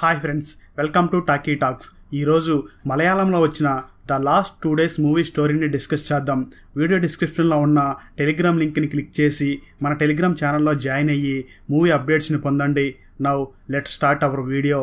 hi friends welcome to talky talks ఈరోజు మలయాళంలో వచ్చిన the last two days movie స్టోరీని డిస్కస్ చేద్దాం వీడియో డిస్క్రిప్షన్లో ఉన్న టెలిగ్రామ్ లింక్ని క్లిక్ చేసి మన టెలిగ్రామ్ ఛానల్లో జాయిన్ అయ్యి మూవీ అప్డేట్స్ని పొందండి now let start our video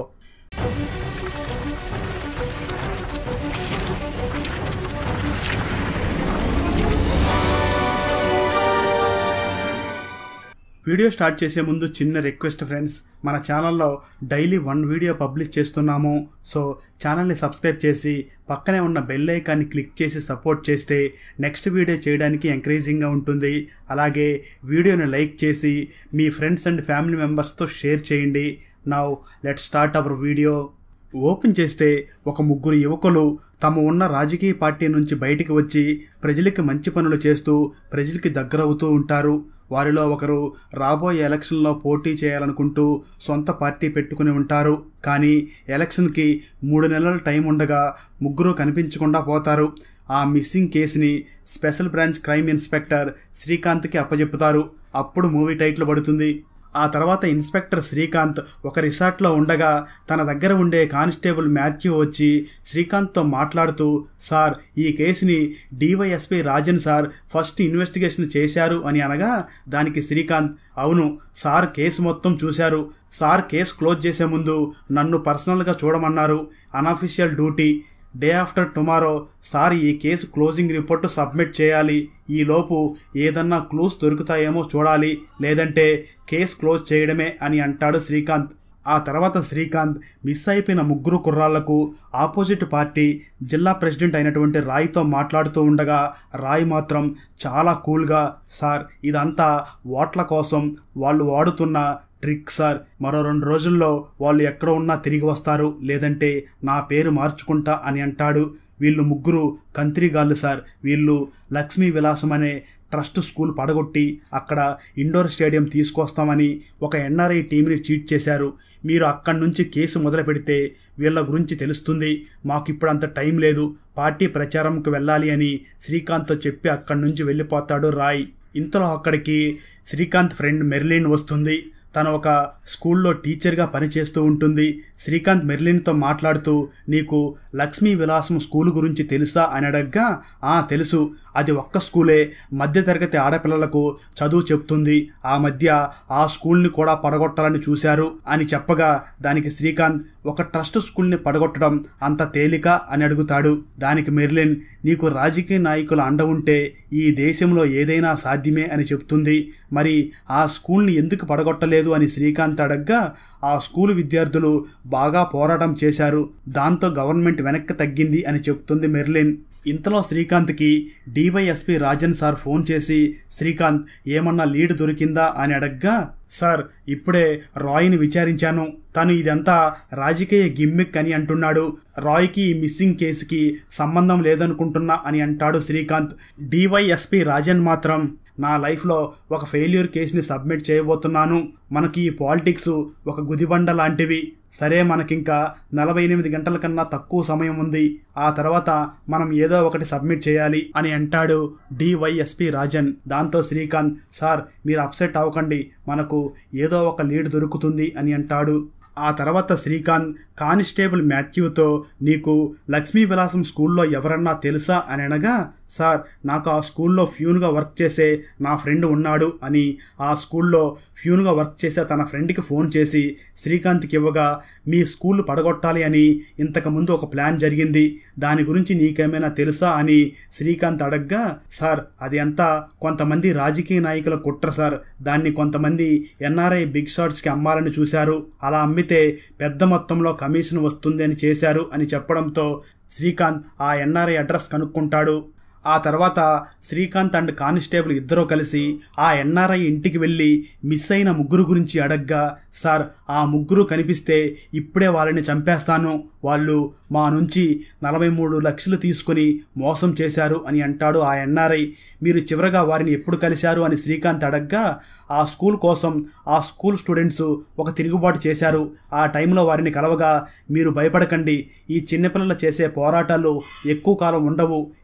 video start చేసే ముందు చిన్న రిక్వెస్ట్ ఫ్రెండ్స్ మన ఛానల్లో డైలీ వన్ వీడియో పబ్లిష్ చేస్తున్నాము సో ఛానల్ని సబ్స్క్రైబ్ చేసి పక్కనే ఉన్న బెల్ ఐకాన్ని క్లిక్ చేసి సపోర్ట్ చేస్తే నెక్స్ట్ వీడియో చేయడానికి ఎంకరేజింగ్గా ఉంటుంది అలాగే వీడియోని లైక్ చేసి మీ ఫ్రెండ్స్ అండ్ ఫ్యామిలీ మెంబర్స్తో షేర్ చేయండి now let start our video open చేస్తే ఒక ముగ్గురు యువకులు తమ ఉన్న రాజకీయ పార్టీ నుంచి బయటికి వచ్చి ప్రజలకి మంచి పనులు చేస్తూ ప్రజలకి దగ్గరవుతూ ఉంటారు వారిలో ఒకరు రాబోయే ఎలక్షన్లో పోటీ చేయాలనుకుంటూ సొంత పార్టీ పెట్టుకుని ఉంటారు కానీ ఎలక్షన్కి మూడు నెలల టైం ఉండగా ముగ్గురు కనిపించకుండా పోతారు ఆ మిస్సింగ్ కేసుని స్పెషల్ బ్రాంచ్ క్రైమ్ ఇన్స్పెక్టర్ శ్రీకాంత్కి అప్పజెప్పుతారు అప్పుడు మూవీ టైటిల్ పడుతుంది ఆ తర్వాత ఇన్స్పెక్టర్ శ్రీకాంత్ ఒక రిసార్ట్లో ఉండగా తన దగ్గర ఉండే కానిస్టేబుల్ మాథ్యూ వచ్చి శ్రీకాంత్తో మాట్లాడుతూ సార్ ఈ కేసుని DYSP Rajan sir first investigation చేశారు అని అనగా దానికి శ్రీకాంత్ అవును సార్ కేసు మొత్తం చూశారు సార్ కేసు క్లోజ్ చేసే ముందు నన్ను పర్సనల్గా చూడమన్నారు unofficial duty day after tomorrow sir ఈ కేసు క్లోజింగ్ రిపోర్టు సబ్మిట్ చేయాలి ఈలోపు ఏదన్నా క్లూస్ దొరుకుతాయేమో చూడాలి లేదంటే కేసు క్లోజ్ చేయడమే అని అంటాడు శ్రీకాంత్ ఆ తర్వాత శ్రీకాంత్ మిస్ అయిపోయిన ముగ్గురు కుర్రాళ్లకు ఆపోజిట్ పార్టీ జిల్లా ప్రెసిడెంట్ అయినటువంటి రాయ్తో మాట్లాడుతూ ఉండగా రాయ్ మాత్రం చాలా కూల్గా సార్ ఇదంతా ఓట్ల కోసం వాళ్ళు వాడుతున్న ట్రిక్ సార్ మరో రెండు రోజుల్లో వాళ్ళు ఎక్కడ ఉన్నా తిరిగి వస్తారు లేదంటే నా పేరు మార్చుకుంటా అని అంటాడు వీళ్ళు ముగ్గురు కంత్రిగాళ్ళు సార్ వీళ్ళు లక్ష్మీ విలాసం అనే ట్రస్ట్ స్కూల్ పడగొట్టి అక్కడ ఇండోర్ స్టేడియం తీసుకొస్తామని ఒక ఎన్ఆర్ఐ టీంని చీట్ చేశారు మీరు అక్కడి నుంచి కేసు మొదలు పెడితే వీళ్ళ గురించి తెలుస్తుంది మాకు ఇప్పుడు అంత టైం లేదు పార్టీ ప్రచారంకు వెళ్ళాలి అని శ్రీకాంత్తో చెప్పి అక్కడి నుంచి వెళ్ళిపోతాడు రాయ్ ఇంతలో అక్కడికి శ్రీకాంత్ ఫ్రెండ్ మెర్లిన్ వస్తుంది తను ఒక స్కూల్లో టీచర్గా పనిచేస్తూ ఉంటుంది శ్రీకాంత్ మెర్లిన్తో మాట్లాడుతూ నీకు లక్ష్మీ విలాసం స్కూల్ గురించి తెలుసా అని అడగ్గా ఆ తెలుసు అది ఒక్క స్కూలే మధ్యతరగతి ఆడపిల్లలకు చదువు చెప్తుంది ఆ మధ్య ఆ స్కూల్ని కూడా పడగొట్టాలని చూశారు అని చెప్పగా దానికి శ్రీకాంత్ ఒక ట్రస్ట్ స్కూల్ని పడగొట్టడం అంత తేలిక అని అడుగుతాడు దానికి మెర్లిన్ నీకు రాజకీయ నాయకుల అండ ఉంటే ఈ దేశంలో ఏదైనా సాధ్యమే అని చెప్తుంది మరి ఆ స్కూల్ని ఎందుకు పడగొట్టలేదు అని శ్రీకాంత్ అడగ్గా ఆ స్కూల్ విద్యార్థులు బాగా పోరాటం చేశారు దాంతో గవర్నమెంట్ వెనక్కి తగ్గింది అని చెప్తుంది మెర్లిన్ ఇంతలో శ్రీకాంత్కి డివైఎస్పి రాజన్ సార్ ఫోన్ చేసి శ్రీకాంత్ ఏమన్నా లీడ్ దొరికిందా అని అడగ్గా సార్ ఇప్పుడే రాయ్ని విచారించాను తను ఇదంతా రాజకీయ గిమ్మిక్ అని అంటున్నాడు రాయ్కి ఈ మిస్సింగ్ కేసుకి సంబంధం లేదనుకుంటున్నా అని అంటాడు శ్రీకాంత్ డివైఎస్పి రాజన్ మాత్రం నా లైఫ్లో ఒక ఫెయిల్యూర్ కేసుని సబ్మిట్ చేయబోతున్నాను మనకి ఈ పాలిటిక్స్ ఒక గుదిబండ లాంటివి సరే మనకింకా నలభై ఎనిమిది గంటల కన్నా తక్కువ సమయం ఉంది ఆ తర్వాత మనం ఏదో ఒకటి సబ్మిట్ చేయాలి అని అంటాడు డివైఎస్పి రాజన్ దాంతో శ్రీకాంత్ సార్ మీరు అప్సెట్ అవ్వకండి మనకు ఏదో ఒక లీడ్ దొరుకుతుంది అని అంటాడు ఆ తర్వాత శ్రీకాంత్ కానిస్టేబుల్ మాథ్యూతో నీకు లక్ష్మీ విలాసం స్కూల్లో ఎవరన్నా తెలుసా అని అనగా సార్ నాకు ఆ స్కూల్లో ఫ్యూన్గా వర్క్ చేసే నా ఫ్రెండ్ ఉన్నాడు అని ఆ స్కూల్లో ఫ్యూన్గా వర్క్ చేసే తన ఫ్రెండ్కి ఫోన్ చేసి శ్రీకాంత్కి ఇవ్వగా మీ స్కూల్ పడగొట్టాలి అని ఇంతకుముందు ఒక ప్లాన్ జరిగింది దాని గురించి నీకేమైనా తెలుసా అని శ్రీకాంత్ అడగ్గా సార్ అది అంతా కొంతమంది రాజకీయ నాయకుల కుట్ర సార్ దాన్ని కొంతమంది ఎన్ఆర్ఐ బిగ్ షాట్స్కి అమ్మాలని చూశారు అలా అమ్మితే పెద్ద మొత్తంలో కమిషన్ వస్తుంది అని చేశారు అని చెప్పడంతో శ్రీకాంత్ ఆ ఎన్ఆర్ఐ అడ్రస్ కనుక్కుంటాడు ఆ తర్వాత శ్రీకాంత్ అండ్ కానిస్టేబుల్ ఇద్దరూ కలిసి ఆ ఎన్ఆర్ఐ ఇంటికి వెళ్ళి మిస్ అయిన ముగ్గురు గురించి అడగ్గా సార్ ఆ ముగ్గురు కనిపిస్తే ఇప్పుడే వాళ్ళని చంపేస్తాను వాళ్ళు మా నుంచి నలభై మూడు లక్షలు తీసుకుని మోసం చేశారు అని అంటాడు ఆ ఎన్ఆర్ఐ మీరు చివరగా వారిని ఎప్పుడు కలిశారు అని శ్రీకాంత్ అడగ్గా ఆ స్కూల్ కోసం ఆ స్కూల్ స్టూడెంట్స్ ఒక తిరుగుబాటు చేశారు ఆ టైంలో వారిని కలవగా మీరు భయపడకండి ఈ చిన్నపిల్లలు చేసే పోరాటాలు ఎక్కువ కాలం ఉండవు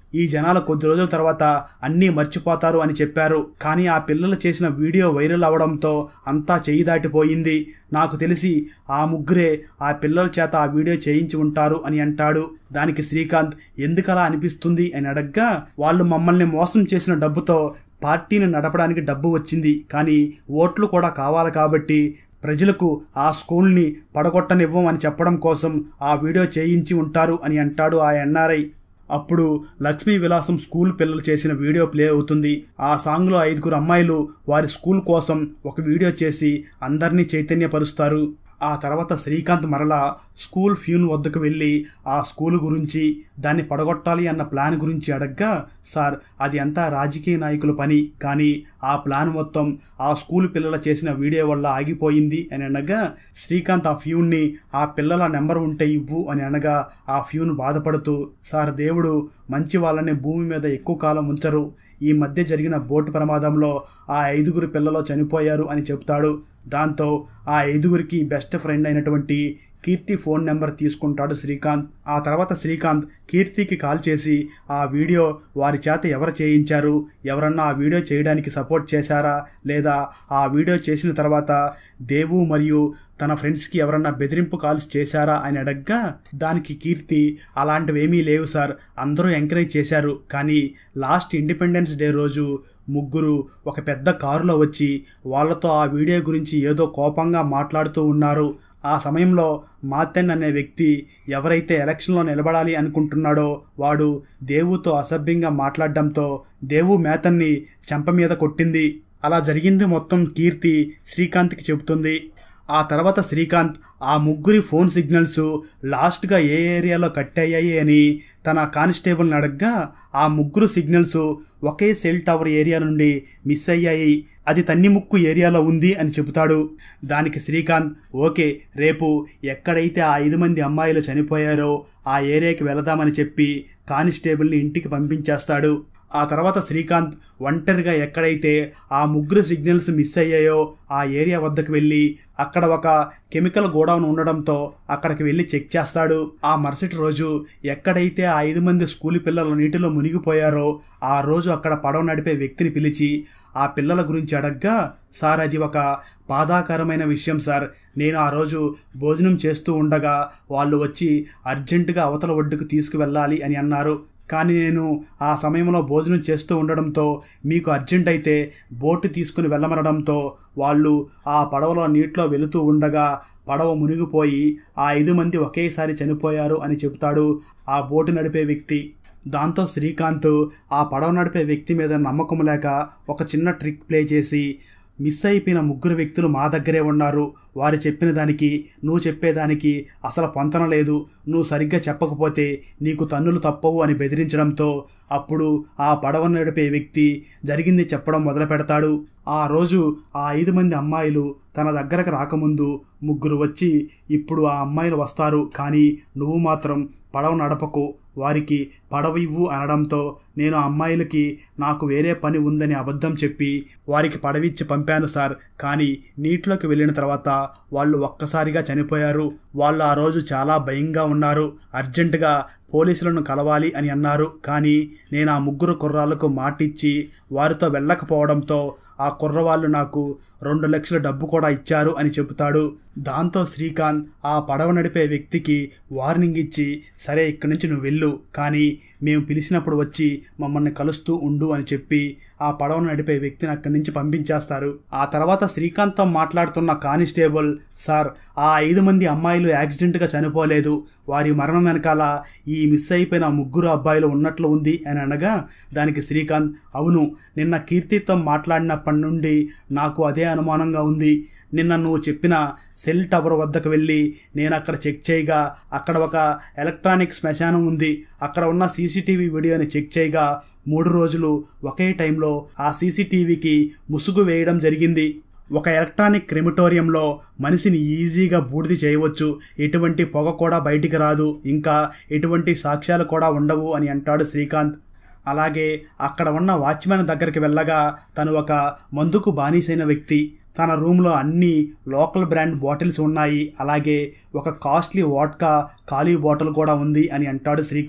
ఈ జనాలు కొద్ది రోజుల తర్వాత అన్నీ మర్చిపోతారు అని చెప్పారు కానీ ఆ పిల్లలు చేసిన వీడియో వైరల్ అవడంతో అంతా చెయ్యి దాటిపోయింది నాకు తెలిసి ఆ ముగ్గురే ఆ పిల్లల చేత ఆ వీడియో చేయించి ఉంటారు అని అంటాడు దానికి శ్రీకాంత్ ఎందుకలా అనిపిస్తుంది అని అడగ్గా వాళ్ళు మమ్మల్ని మోసం చేసిన డబ్బుతో పార్టీని నడపడానికి డబ్బు వచ్చింది కానీ ఓట్లు కూడా కావాలి కాబట్టి ప్రజలకు ఆ స్కూల్ని పడగొట్టనివ్వం అని చెప్పడం కోసం ఆ వీడియో చేయించి ఉంటారు అని అంటాడు ఆ ఎన్ఆర్ఐ అప్పుడు లక్ష్మీ విలాసం స్కూల్ పిల్లలు చేసిన వీడియో ప్లే అవుతుంది ఆ సాంగ్లో ఐదుగురు అమ్మాయిలు వారి స్కూల్ కోసం ఒక వీడియో చేసి అందరినీ చైతన్యపరుస్తారు ఆ తర్వాత శ్రీకాంత్ మరలా స్కూల్ ఫ్యూన్ వద్దకు వెళ్ళి ఆ స్కూల్ గురించి దాన్ని పడగొట్టాలి అన్న ప్లాన్ గురించి అడగ్గా సార్ అది అంతా రాజకీయ నాయకుల పని కానీ ఆ ప్లాన్ మొత్తం ఆ స్కూల్ పిల్లల చేసిన వీడియో వల్ల ఆగిపోయింది అని అనగా శ్రీకాంత్ ఆ ఫ్యూన్ని ఆ పిల్లల నెంబర్ ఉంటే ఇవ్వు అని అనగా ఆ ఫ్యూన్ బాధపడుతూ సార్ దేవుడు మంచి వాళ్ళని భూమి మీద ఎక్కువ కాలం ఉంచరు ఈ మధ్య జరిగిన బోటు ప్రమాదంలో ఆ ఐదుగురు పిల్లలు చనిపోయారు అని చెప్తాడు దాంతో ఆ ఐదుగురికి బెస్ట్ ఫ్రెండ్ అయినటువంటి కీర్తి ఫోన్ నెంబర్ తీసుకుంటాడు శ్రీకాంత్ ఆ తర్వాత శ్రీకాంత్ కీర్తికి కాల్ చేసి ఆ వీడియో వారి చేత ఎవరు చేయించారు ఎవరన్నా ఆ వీడియో చేయడానికి సపోర్ట్ చేశారా లేదా ఆ వీడియో చేసిన తర్వాత దేవు మరియు తన ఫ్రెండ్స్కి ఎవరన్నా బెదిరింపు కాల్స్ చేశారా అని అడగ్గా దానికి కీర్తి అలాంటివేమీ లేవు సార్ అందరూ ఎంకరేజ్ చేశారు కానీ లాస్ట్ ఇండిపెండెన్స్ డే రోజు ముగ్గురు ఒక పెద్ద కారులో వచ్చి వాళ్ళతో ఆ వీడియో గురించి ఏదో కోపంగా మాట్లాడుతూ ఉన్నారు ఆ సమయంలో మాతెన్ అనే వ్యక్తి ఎవరైతే ఎలక్షన్లో నిలబడాలి అనుకుంటున్నాడో వాడు దేవుతో అసభ్యంగా మాట్లాడడంతో దేవు మేతన్ని చెంప మీద కొట్టింది అలా జరిగింది మొత్తం కీర్తి శ్రీకాంత్కి చెబుతుంది ఆ తర్వాత శ్రీకాంత్ ఆ ముగ్గురి ఫోన్ సిగ్నల్స్ లాస్ట్గా ఏ ఏరియాలో కట్ అయ్యాయి అని తన కానిస్టేబుల్ని అడగ్గా ఆ ముగ్గురు సిగ్నల్స్ ఒకే సెల్ టవర్ ఏరియా నుండి మిస్ అయ్యాయి అది తన్నిముక్కు ఏరియాలో ఉంది అని చెబుతాడు దానికి శ్రీకాంత్ ఓకే రేపు ఎక్కడైతే ఆ ఐదు మంది అమ్మాయిలు చనిపోయారో ఆ ఏరియాకి వెళదామని చెప్పి కానిస్టేబుల్ని ఇంటికి పంపించేస్తాడు ఆ తర్వాత శ్రీకాంత్ ఒంటరిగా ఎక్కడైతే ఆ ముగ్గురు సిగ్నల్స్ మిస్ అయ్యాయో ఆ ఏరియా వద్దకు వెళ్ళి అక్కడ ఒక కెమికల్ గోడౌన్ ఉండడంతో అక్కడికి వెళ్ళి చెక్ చేస్తాడు ఆ మరుసటి రోజు ఎక్కడైతే ఆ ఐదు మంది స్కూల్ పిల్లలు నీటిలో మునిగిపోయారో ఆ రోజు అక్కడ పడవ నడిపే వ్యక్తిని పిలిచి ఆ పిల్లల గురించి అడగ్గా సార్ అది ఒక బాధాకరమైన విషయం సార్ నేను ఆ రోజు భోజనం చేస్తూ ఉండగా వాళ్ళు వచ్చి అర్జెంటుగా అవతల ఒడ్డుకు తీసుకువెళ్ళాలి అని అన్నారు కానీ నేను ఆ సమయంలో భోజనం చేస్తూ ఉండడంతో మీకు అర్జెంట్ అయితే బోటు తీసుకుని వెళ్ళమనడంతో వాళ్ళు ఆ పడవలో నీటిలో వెళుతూ ఉండగా పడవ మునిగిపోయి ఆ ఐదు మంది ఒకేసారి చనిపోయారు అని చెబుతాడు ఆ బోటు నడిపే వ్యక్తి దాంతో శ్రీకాంత్ ఆ పడవ నడిపే వ్యక్తి మీద నమ్మకం లేక ఒక చిన్న ట్రిక్ ప్లే చేసి మిస్ అయిపోయిన ముగ్గురు వ్యక్తులు మా దగ్గరే ఉన్నారు వారు చెప్పిన దానికి నువ్వు చెప్పేదానికి అసలు పొంతన లేదు నువ్వు సరిగ్గా చెప్పకపోతే నీకు తన్నులు తప్పవు అని బెదిరించడంతో అప్పుడు ఆ పడవ నడిపే వ్యక్తి జరిగింది చెప్పడం మొదలు పెడతాడు ఆ రోజు ఆ ఐదు మంది అమ్మాయిలు తన దగ్గరకు రాకముందు ముగ్గురు వచ్చి ఇప్పుడు ఆ అమ్మాయిలు వస్తారు కానీ నువ్వు మాత్రం పడవ నడపకు వారికి పడవ ఇవ్వు అనడంతో నేను ఆ అమ్మాయిలకి నాకు వేరే పని ఉందని అబద్ధం చెప్పి వారికి పడవిచ్చి పంపాను సార్ కానీ నీటిలోకి వెళ్ళిన తర్వాత వాళ్ళు ఒక్కసారిగా చనిపోయారు వాళ్ళు ఆ రోజు చాలా భయంగా ఉన్నారు అర్జెంటుగా పోలీసులను కలవాలి అని అన్నారు కానీ నేను ఆ ముగ్గురు కుర్రాళ్లకు మాటిచ్చి వారితో వెళ్ళకపోవడంతో ఆ కుర్రవాళ్ళు నాకు రెండు లక్షల డబ్బు కూడా ఇచ్చారు అని చెబుతాడు దాంతో శ్రీకాంత్ ఆ పడవ నడిపే వ్యక్తికి వార్నింగ్ ఇచ్చి సరే ఇక్కడి నుంచి నువ్వు వెళ్ళు కానీ మేము పిలిచినప్పుడు వచ్చి మమ్మల్ని కలుస్తూ ఉండు అని చెప్పి ఆ పడవ నడిపే వ్యక్తిని అక్కడి నుంచి పంపించేస్తారు ఆ తర్వాత శ్రీకాంత్తో మాట్లాడుతున్న కానిస్టేబుల్ సార్ ఆ ఐదు మంది అమ్మాయిలు యాక్సిడెంట్గా చనిపోలేదు వారి మరణం వెనకాల ఈ మిస్ అయిపోయిన ముగ్గురు అబ్బాయిలు ఉన్నట్లు ఉంది అని అనగా దానికి శ్రీకాంత్ అవును నిన్న కీర్తితో మాట్లాడినప్పటి నుండి నాకు అదే అనుమానంగా ఉంది నిన్న నువ్వు చెప్పిన సెల్ టవర్ వద్దకు వెళ్ళి నేను అక్కడ చెక్ చేయగా అక్కడ ఒక ఎలక్ట్రానిక్ శ్మశానం ఉంది అక్కడ ఉన్న సీసీటీవీ వీడియోని చెక్ చేయగా మూడు రోజులు ఒకే టైంలో ఆ సీసీటీవీకి ముసుగు వేయడం జరిగింది ఒక ఎలక్ట్రానిక్ క్రిమిటోరియంలో మనిషిని ఈజీగా బూడిది చేయవచ్చు ఎటువంటి పొగ కూడా బయటికి రాదు ఇంకా ఎటువంటి సాక్ష్యాలు కూడా ఉండవు అని అంటాడు శ్రీకాంత్ అలాగే అక్కడ ఉన్న వాచ్మెన్ దగ్గరికి వెళ్ళగా తను ఒక మందుకు బానిసైన వ్యక్తి తన రూమ్లో అన్ని లోకల్ బ్రాండ్ బాటిల్స్ ఉన్నాయి అలాగే ఒక కాస్ట్లీ వాట్కా ఖాళీ బాటిల్ కూడా ఉంది అని అంటాడు శ్రీకాంత్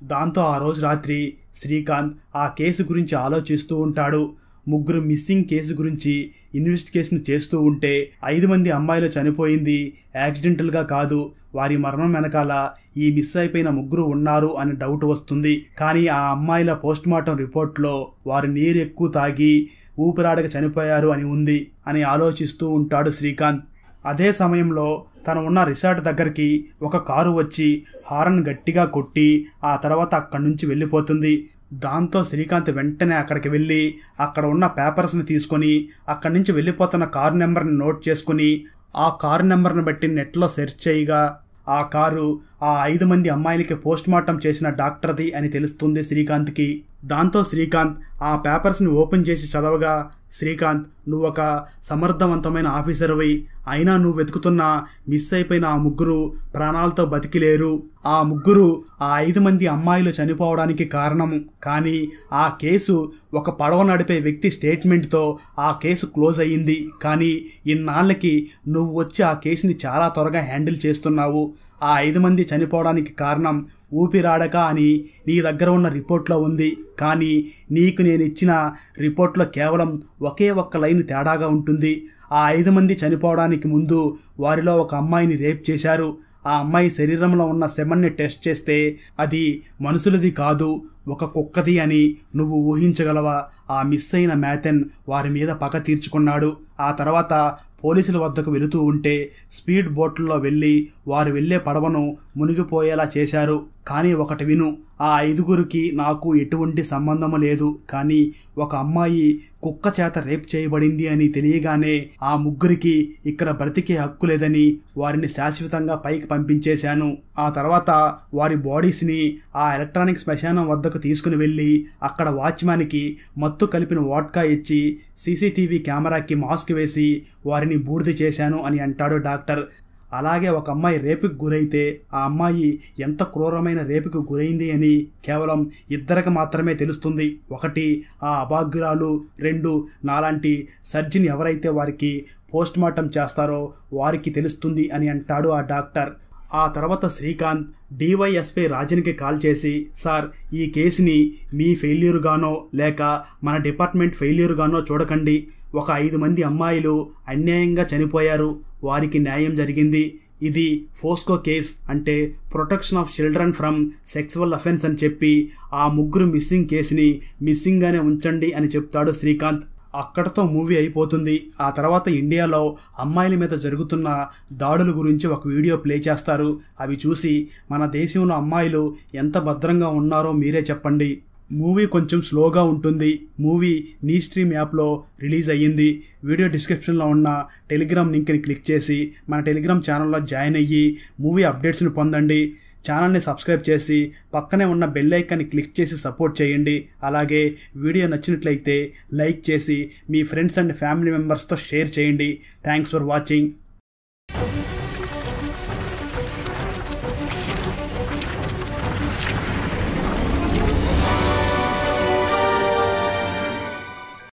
దాంతో ఆ రోజు రాత్రి శ్రీకాంత్ ఆ కేసు గురించి ఆలోచిస్తూ ఉంటాడు ముగ్గురు మిస్సింగ్ కేసు గురించి ఇన్వెస్టిగేషన్ చేస్తూ ఉంటే ఐదు మంది అమ్మాయిలు చనిపోయింది యాక్సిడెంటల్గా కాదు వారి మరణం వెనకాల ఈ మిస్ అయిపోయిన ముగ్గురు ఉన్నారు అని డౌట్ వస్తుంది కానీ ఆ అమ్మాయిల పోస్ట్ మార్టం రిపోర్ట్లో వారు నీరు ఎక్కువ తాగి ఊపిరాడక చనిపోయారు అని ఉంది అని ఆలోచిస్తూ ఉంటాడు శ్రీకాంత్ అదే సమయంలో తను ఉన్న రిసార్ట్ దగ్గరికి ఒక కారు వచ్చి హారన్ గట్టిగా కొట్టి ఆ తర్వాత అక్కడి నుంచి వెళ్ళిపోతుంది దాంతో శ్రీకాంత్ వెంటనే అక్కడికి వెళ్ళి అక్కడ ఉన్న పేపర్స్ని తీసుకొని అక్కడి నుంచి వెళ్ళిపోతున్న కారు నెంబర్ని నోట్ చేసుకుని ఆ కారు నెంబర్ని బట్టి నెట్లో సెర్చ్ చేయగా ఆ కారు ఆ ఐదు మంది అమ్మాయిలకి పోస్ట్ మార్టం చేసిన డాక్టర్ది అని తెలుస్తుంది శ్రీకాంత్కి దాంతో శ్రీకాంత్ ఆ పేపర్స్ని ఓపెన్ చేసి చదవగా శ్రీకాంత్ నువ్వు ఒక సమర్థవంతమైన ఆఫీసర్వి అయినా నువ్వు వెతుకుతున్న మిస్ అయిపోయిన ఆ ముగ్గురు ప్రాణాలతో బతికిలేరు ఆ ముగ్గురు ఆ ఐదు మంది అమ్మాయిలు చనిపోవడానికి కారణము కానీ ఆ కేసు ఒక పడవ నడిపే వ్యక్తి స్టేట్మెంట్తో ఆ కేసు క్లోజ్ అయ్యింది కానీ ఇన్నాళ్ళకి నువ్వు వచ్చి ఆ కేసుని చాలా త్వరగా హ్యాండిల్ చేస్తున్నావు ఆ ఐదు మంది చనిపోవడానికి కారణం ఊపిరాడక అని నీ దగ్గర ఉన్న రిపోర్ట్లో ఉంది కానీ నీకు నేను ఇచ్చిన రిపోర్ట్లో కేవలం ఒకే ఒక్క లైన్ తేడాగా ఉంటుంది ఆ ఐదు మంది చనిపోవడానికి ముందు వారిలో ఒక అమ్మాయిని రేప్ చేశారు ఆ అమ్మాయి శరీరంలో ఉన్న సెమన్ని టెస్ట్ చేస్తే అది మనుషులది కాదు ఒక కుక్కది అని నువ్వు ఊహించగలవా ఆ మిస్ అయిన మ్యాథెన్ వారి మీద పగ తీర్చుకున్నాడు ఆ తర్వాత పోలీసుల వద్దకు వెళుతూ ఉంటే స్పీడ్ బోట్లలో వెళ్ళి వారు వెళ్ళే పడవను మునిగిపోయేలా చేశారు కానీ ఒకటి విను ఆ ఐదుగురికి నాకు ఎటువంటి సంబంధము లేదు కానీ ఒక అమ్మాయి కుక్క చేత రేప్ చేయబడింది అని తెలియగానే ఆ ముగ్గురికి ఇక్కడ బ్రతికే హక్కు లేదని వారిని శాశ్వతంగా పైకి పంపించేశాను ఆ తర్వాత వారి బాడీస్ని ఆ ఎలక్ట్రానిక్ శ్మశానం వద్దకు తీసుకుని వెళ్ళి అక్కడ వాచ్మ్యాన్కి మత్తు కలిపిన వాట్కా ఇచ్చి సీసీటీవీ కెమెరాకి మాస్క్ వేసి వారిని బూడిద చేశాను అని అంటాడు డాక్టర్ అలాగే ఒక అమ్మాయి రేపుకి గురైతే ఆ అమ్మాయి ఎంత క్రూరమైన రేపుకి గురైంది అని కేవలం ఇద్దరికి మాత్రమే తెలుస్తుంది ఒకటి ఆ అభాగ్యురాలు రెండు నాలాంటి సర్జన్ ఎవరైతే వారికి పోస్ట్ మార్టం చేస్తారో వారికి తెలుస్తుంది అని అంటాడు ఆ డాక్టర్ ఆ తర్వాత శ్రీకాంత్ డివైఎస్పై రాజన్కి కాల్ చేసి సార్ ఈ కేసుని మీ ఫెయిల్యూర్గానో లేక మన డిపార్ట్మెంట్ ఫెయిల్యూర్గానో చూడకండి ఒక ఐదు మంది అమ్మాయిలు అన్యాయంగా చనిపోయారు వారికి న్యాయం జరిగింది ఇది ఫోస్కో కేస్ అంటే protection of children from sexual offence అని చెప్పి ఆ ముగ్గురు మిస్సింగ్ కేసుని మిస్సింగ్గానే ఉంచండి అని చెప్తాడు శ్రీకాంత్ అక్కడతో మూవీ అయిపోతుంది ఆ తర్వాత ఇండియాలో అమ్మాయిల మీద జరుగుతున్న దాడుల గురించి ఒక వీడియో ప్లే చేస్తారు అవి చూసి మన దేశంలో అమ్మాయిలు ఎంత భద్రంగా ఉన్నారో మీరే చెప్పండి మూవీ కొంచెం స్లోగా ఉంటుంది మూవీ నీ స్ట్రీమ్ యాప్లో రిలీజ్ అయ్యింది వీడియో డిస్క్రిప్షన్లో ఉన్న టెలిగ్రామ్ లింక్ని క్లిక్ చేసి మన టెలిగ్రామ్ ఛానల్లో జాయిన్ అయ్యి మూవీ అప్డేట్స్ని పొందండి ఛానల్ని సబ్స్క్రైబ్ చేసి పక్కనే ఉన్న బెల్ ఐకాన్ని క్లిక్ చేసి సపోర్ట్ చేయండి అలాగే వీడియో నచ్చినట్లయితే లైక్ చేసి మీ ఫ్రెండ్స్ అండ్ ఫ్యామిలీ మెంబర్స్తో షేర్ చేయండి థ్యాంక్స్ ఫర్ వాచింగ్